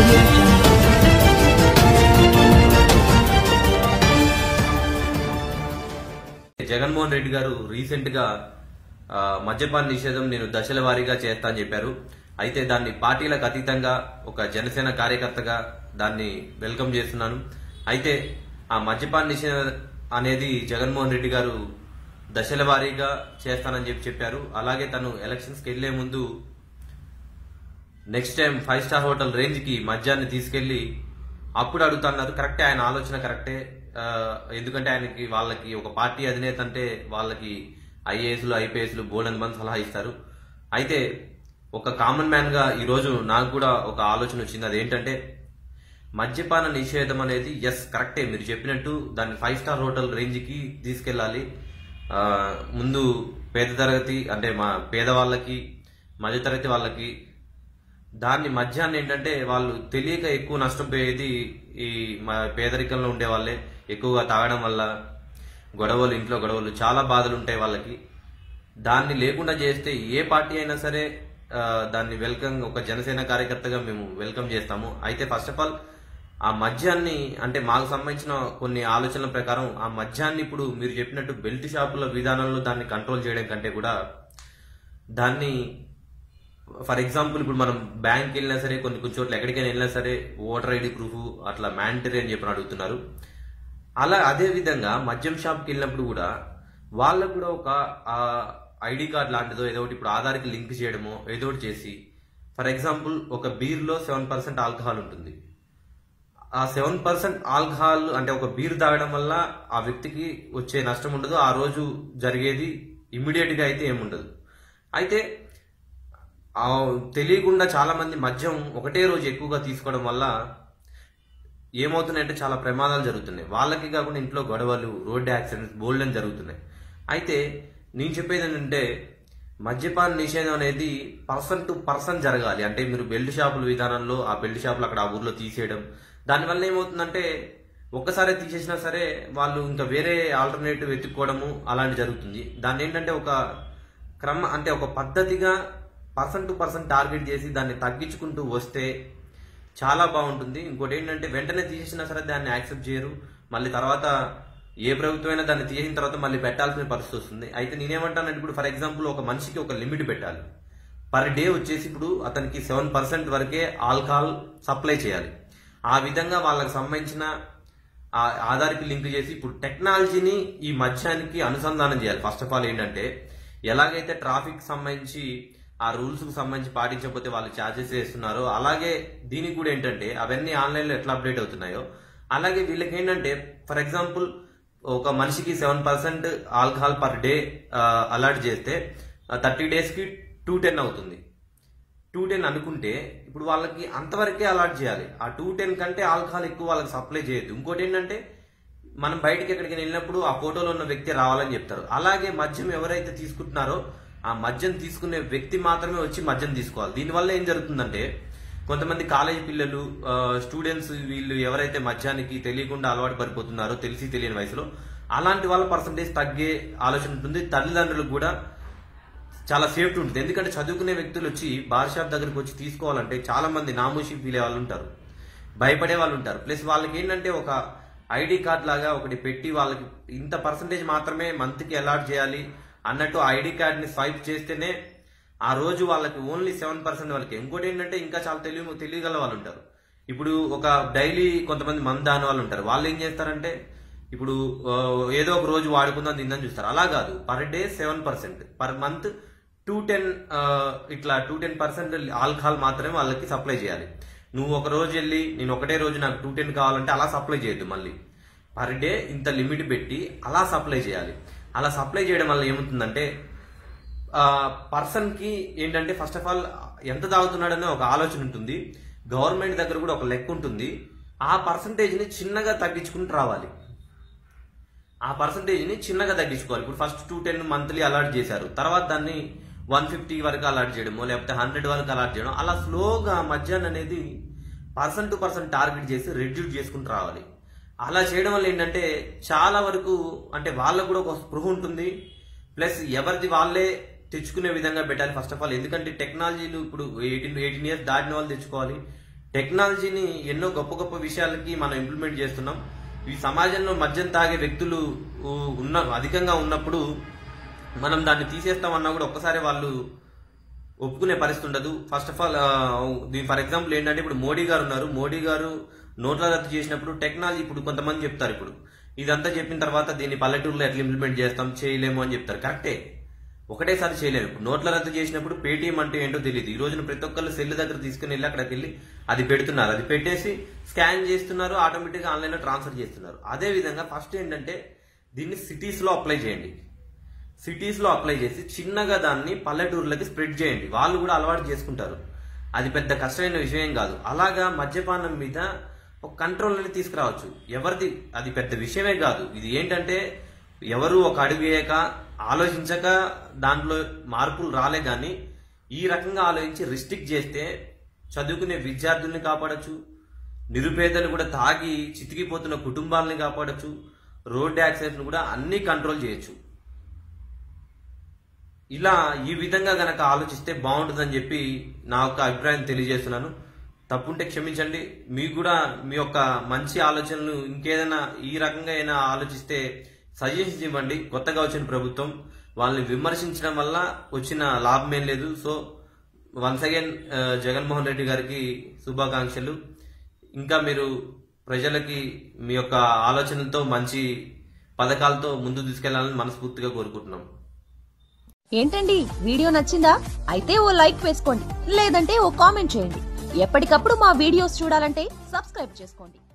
audio jungle. Jaganmohan Reddy గారు recent గా ఆ, మద్యపాన నిషేధం నేను దశల వారీగా చేస్తా అని చెప్పారు అయితే దాన్ని పార్టీలకు అతీతంగా ఒక జనసేన కార్యకర్తగా దాన్ని వెల్కమ్ చేస్తున్నాను అయితే ఆ మద్యపాన నిషేధం అనేది జగన్మోహన్ రెడ్డి గారు దశల వారీగా చేస్తానని చెప్పి చెప్పారు అలాగే తను ఎలక్షన్స్ కి వెళ్లే ముందు next time five star hotel range కి మద్యాన్ని తీసుకెళ్లి అప్పుడు అడుగుతున్నారు కరెక్టే ఆయన ఆలోచన కరెక్టే ఆ, ఎందుకంటే ఆయనకి వాళ్ళకి ఒక పార్టీ అధినేత అంటే వాళ్ళకి ఐఏఎస్లు ఐపీఎస్లు బోల్డ్ మంది సలహా ఇస్తారు అయితే ఒక కామన్ మ్యాన్ గా ఈ రోజు నాకు కూడా ఒక ఆలోచన వచ్చింది అదేంటంటే మద్యపాన నిషేధం అనేది ఎస్ కరెక్టే మీరు చెప్పినట్టు దాన్ని ఫైవ్ స్టార్ హోటల్ రేంజ్ కి తీసుకెళ్ళాలి ఆ, ముందు పేద తరగతి అంటే మా పేదవాళ్ళకి మధ్యతరగతి వాళ్ళకి దాన్ని మధ్యాహ్నం ఏంటంటే వాళ్ళు తెలియక ఎక్కువ నష్టపోయేది ఈ మా పేదరికంలో ఉండే వాళ్ళే ఎక్కువగా తాగడం వల్ల గొడవలు ఇంట్లో గొడవలు చాలా బాధలు ఉంటాయి వాళ్ళకి దాన్ని లేకుండా చేస్తే ఏ పార్టీ అయినా సరే ఆ, దాన్ని వెల్కమ్ ఒక జనసేన కార్యకర్తగా మేము వెల్కమ్ చేస్తాము అయితే ఫస్ట్ ఆఫ్ ఆల్ ఆ మద్యాన్ని అంటే మాకు సంబంధించిన కొన్ని ఆలోచనల ప్రకారం ఆ మద్యాన్ని ఇప్పుడు మీరు చెప్పినట్టు బెల్ట్ షాపుల విధానంలో దాన్ని కంట్రోల్ చేయడం కంటే కూడా దాన్ని ఫర్ ఎగ్జాంపుల్ ఇప్పుడు మనం బ్యాంక్ వెళ్ళినా సరే కొన్ని కొన్ని చోట్ల ఎక్కడికైనా వెళ్ళినా సరే ఓటర్ ఐడి ప్రూఫ్ అట్లా మ్యాండటరీ అని చెప్పి అడుగుతున్నారు అలా అదే విధంగా మద్యం షాప్కి వెళ్ళినప్పుడు కూడా వాళ్ళకు కూడా ఒక ఐడి కార్డ్ లాంటిదో ఏదో ఒకటి ఇప్పుడు ఆధార్కి లింక్ చేయడమో ఏదో ఒకటి చేసి ఫర్ ఎగ్జాంపుల్ ఒక బీర్లో సెవెన్ పర్సెంట్ ఆల్కహాల్ ఉంటుంది ఆ సెవెన్ పర్సెంట్ ఆల్కహాల్ అంటే ఒక బీర్ తాగడం వల్ల ఆ వ్యక్తికి వచ్చే నష్టం ఉండదు ఆ రోజు జరిగేది ఇమ్మీడియట్ గా అయితే ఏముండదు అయితే ఆ తెలియకుండా చాలా మంది మద్యం ఒకటే రోజు ఎక్కువగా తీసుకోవడం వల్ల ఏమవుతున్నాయంటే చాలా ప్రమాదాలు జరుగుతున్నాయి వాళ్ళకి కాకుండా ఇంట్లో గొడవలు రోడ్డు యాక్సిడెంట్స్ బోల్డ్ అని జరుగుతున్నాయి అయితే నేను చెప్పేది ఏంటంటే మద్యపాన నిషేధం అనేది పర్సన్ టు పర్సన్ జరగాలి అంటే మీరు బెల్ట్ షాపుల విధానంలో ఆ బెల్ట్ షాపులు అక్కడ ఆ ఊర్లో తీసేయడం దానివల్ల ఏమవుతుందంటే ఒక్కసారి తీసేసినా సరే వాళ్ళు ఇంకా వేరే ఆల్టర్నేటివ్ వెతుక్కోవడము అలాంటి జరుగుతుంది దాన్ని ఏంటంటే ఒక క్రమ అంటే ఒక పద్ధతిగా పర్సన్ టు పర్సన్ టార్గెట్ చేసి దాన్ని తగ్గించుకుంటూ వస్తే చాలా బాగుంటుంది ఇంకోటి ఏంటంటే వెంటనే తీసేసినా సరే దాన్ని యాక్సెప్ట్ చేయరు మళ్ళీ తర్వాత ఏ ప్రభుత్వమైనా దాన్ని తీసేసిన తర్వాత మళ్ళీ పెట్టాల్సిన పరిస్థితి వస్తుంది అయితే నేనేమంటానంటే ఇప్పుడు ఫర్ ఎగ్జాంపుల్ ఒక మనిషికి ఒక లిమిట్ పెట్టాలి పర్ డే వచ్చేసి ఇప్పుడు అతనికి సెవెన్ పర్సెంట్ వరకే ఆల్కహాల్ సప్లై చేయాలి ఆ విధంగా వాళ్ళకి సంబంధించిన ఆ ఆధార్కి లింక్ చేసి ఇప్పుడు టెక్నాలజీని ఈ మధ్యానికి అనుసంధానం చేయాలి ఫస్ట్ ఆఫ్ ఆల్ ఏంటంటే ఎలాగైతే ట్రాఫిక్ సంబంధించి ఆ రూల్స్ కు సంబంధించి పాటించకపోతే వాళ్ళు ఛార్జెస్ వేస్తున్నారో అలాగే దీనికి కూడా ఏంటంటే అవన్నీ ఆన్లైన్ లో ఎట్లా అప్డేట్ అవుతున్నాయో అలాగే వీళ్ళకి ఏంటంటే ఫర్ ఎగ్జాంపుల్ ఒక మనిషికి seven percent alcohol per day alert చేస్తే థర్టీ డేస్ కి టూ టెన్ అవుతుంది టూ టెన్ అనుకుంటే ఇప్పుడు వాళ్ళకి అంతవరకే అలాట్ చేయాలి ఆ టూ టెన్ కంటే ఆల్కహాల్ ఎక్కువ వాళ్ళకి సప్లై చేయొద్దు ఇంకోటి ఏంటంటే మనం బయటికి ఎక్కడికి వెళ్ళినప్పుడు ఆ ఫోటోలో ఉన్న వ్యక్తి రావాలని చెప్తారు అలాగే మద్యం ఎవరైతే తీసుకుంటున్నారో ఆ మద్యం తీసుకునే వ్యక్తి మాత్రమే వచ్చి మద్యం తీసుకోవాలి దీనివల్ల ఏం జరుగుతుందంటే కొంతమంది కాలేజీ పిల్లలు స్టూడెంట్స్ వీళ్ళు ఎవరైతే మద్యానికి తెలియకుండా అలవాటు పడిపోతున్నారో తెలిసి తెలియని వయసులో అలాంటి వాళ్ళ పర్సంటేజ్ తగ్గే ఆలోచన ఉంటుంది తల్లిదండ్రులకు కూడా చాలా సేఫ్టీ ఉంటుంది ఎందుకంటే చదువుకునే వ్యక్తులు వచ్చి బార్ షాప్ దగ్గరికి వచ్చి తీసుకోవాలంటే చాలా మంది నామూషి ఫీల్ అయ్యే వాళ్ళు ఉంటారు భయపడే వాళ్ళు ఉంటారు ప్లస్ వాళ్ళకి ఏంటంటే ఒక ఐడి కార్డ్ లాగా ఒకటి పెట్టి వాళ్ళకి ఇంత పర్సంటేజ్ మాత్రమే మంత్ కి అలాట్ చేయాలి అన్నట్టు ఆ ఐడి కార్డ్ ని స్వైప్ చేస్తేనే ఆ రోజు వాళ్ళకి ఓన్లీ సెవెన్ పర్సెంట్ వాళ్ళకి ఇంకోటి ఏంటంటే ఇంకా చాలా తెలివి తెలియగల వాళ్ళు ఉంటారు ఇప్పుడు ఒక డైలీ కొంతమంది మంది దాని వాళ్ళు ఉంటారు వాళ్ళు ఏం చేస్తారంటే ఇప్పుడు ఆ, ఏదో ఒక రోజు వాడుకుందాం తిందని చూస్తారు అలా కాదు per day seven percent per month two ten ఇట్లా టూ టెన్ పర్సెంట్ ఆల్కహాల్ మాత్రమే వాళ్ళకి సప్లై చేయాలి నువ్వు ఒక రోజు వెళ్ళి నేను ఒకటే రోజు నాకు టూ టెన్ కావాలంటే అలా సప్లై చేయొద్దు మళ్ళీ పర్ డే ఇంత లిమిట్ పెట్టి అలా సప్లై చేయాలి అలా సప్లై చేయడం వల్ల ఏమవుతుందంటే పర్సన్ కి ఏంటంటే ఫస్ట్ ఆఫ్ ఆల్ ఎంత తాగుతున్నాడనే ఒక ఆలోచన ఉంటుంది గవర్నమెంట్ దగ్గర కూడా ఒక లెక్క ఉంటుంది ఆ పర్సంటేజ్ ని చిన్నగా తగ్గించుకుంటూ రావాలి ఆ పర్సంటేజ్ ని చిన్నగా తగ్గించుకోవాలి ఇప్పుడు first two ten monthly allot చేశారు తర్వాత దాన్ని వన్ ఫిఫ్టీ వరకు అలాట్ చేయడమో లేకపోతే హండ్రెడ్ వరకు అలాట్ చేయడం అలా స్లోగా మధ్యాహ్నం అనేది పర్సన్ టు పర్సన్ టార్గెట్ చేసి రెడ్యూస్ చేసుకుంటూ రావాలి అలా చేయడం వల్ల ఏంటంటే చాలా వరకు అంటే వాళ్ళకు కూడా ఒక స్పృహ ఉంటుంది ప్లస్ ఎవరిది వాళ్ళే తెచ్చుకునే విధంగా పెట్టాలి ఫస్ట్ ఆఫ్ ఆల్ ఎందుకంటే టెక్నాలజీలు ఇప్పుడు ఎయిటీన్ ఎయిటీన్ ఇయర్స్ దాటిన వాళ్ళు తెచ్చుకోవాలి టెక్నాలజీని ఎన్నో గొప్ప గొప్ప విషయాలకి మనం ఇంప్లిమెంట్ చేస్తున్నాం ఈ సమాజంలో మద్యం తాగే వ్యక్తులు ఉ- ఉన్న అధికంగా ఉన్నప్పుడు మనం దాన్ని తీసేస్తామన్నా కూడా ఒక్కసారి వాళ్ళు ఒప్పుకునే పరిస్థితి ఉండదు ఫస్ట్ ఆఫ్ ఆల్ దీని ఫర్ ఎగ్జాంపుల్ ఏంటంటే ఇప్పుడు మోడీ గారు ఉన్నారు మోడీ గారు నోట్ల రద్దు చేసినప్పుడు టెక్నాలజీ ఇప్పుడు కొంతమంది చెప్తారు ఇప్పుడు ఇదంతా చెప్పిన తర్వాత దీన్ని పల్లెటూరులో ఎట్లా ఇంప్లిమెంట్ చేస్తాం చేయలేము అని చెప్తారు కరెక్టే ఒకటేసారి చేయలేము ఇప్పుడు నోట్ల రద్దు చేసినప్పుడు పేటీఎం అంటే ఏంటో తెలియదు ఈ రోజున ప్రతి ఒక్కళ్ళు సెల్ దగ్గర తీసుకుని వెళ్ళి అక్కడికి వెళ్ళి అది పెడుతున్నారు అది పెట్టేసి స్కాన్ చేస్తున్నారు ఆటోమేటిక్గా ఆన్లైన్లో ట్రాన్స్ఫర్ చేస్తున్నారు అదే విధంగా ఫస్ట్ ఏంటంటే దీన్ని సిటీస్లో అప్లై చేయండి సిటీస్ లో అప్లై చేసి చిన్నగా దాన్ని పల్లెటూర్లకి స్ప్రెడ్ చేయండి వాళ్ళు కూడా అలవాటు చేసుకుంటారు అది పెద్ద కష్టమైన విషయం కాదు అలాగా మద్యపానం మీద ఒక కంట్రోల్ అనేది తీసుకురావచ్చు ఎవరిది అది పెద్ద విషయమే కాదు ఇది ఏంటంటే ఎవరు ఒక అడుగు వేయక ఆలోచించక దాంట్లో మార్పులు రాలే కానీ ఈ రకంగా ఆలోచించి రిస్ట్రిక్ట్ చేస్తే చదువుకునే విద్యార్థుల్ని కాపాడచ్చు నిరుపేదలు కూడా తాగి చితికిపోతున్న కుటుంబాలని కాపాడచ్చు రోడ్ యాక్సిడెంట్ను కూడా అన్ని కంట్రోల్ చేయొచ్చు ఇలా ఈ విధంగా గనక ఆలోచిస్తే బాగుంటుందని చెప్పి నా యొక్క అభిప్రాయం తెలియజేస్తున్నాను తప్పుంటే క్షమించండి మీకు కూడా మీ యొక్క మంచి ఆలోచనలు ఇంకేదైనా ఈ రకంగా అయినా ఆలోచిస్తే సజెషన్స్ ఇవ్వండి కొత్తగా వచ్చిన ప్రభుత్వం వాళ్ళని విమర్శించడం వల్ల వచ్చిన లాభం ఏం లేదు so once again Jaganmohan Reddy గారికి శుభాకాంక్షలు ఇంకా మీరు ప్రజలకి మీ యొక్క ఆలోచనలతో మంచి పథకాలతో ముందు తీసుకెళ్లాలని మనస్ఫూర్తిగా కోరుకుంటున్నాం ఏంటండి వీడియో నచ్చిందా అయితే ఓ లైక్ వేసుకోండి లేదంటే ఓ కామెంట్ చేయండి ఎప్పటికప్పుడు మా వీడియోస్ చూడాలంటే సబ్స్క్రైబ్ చేసుకోండి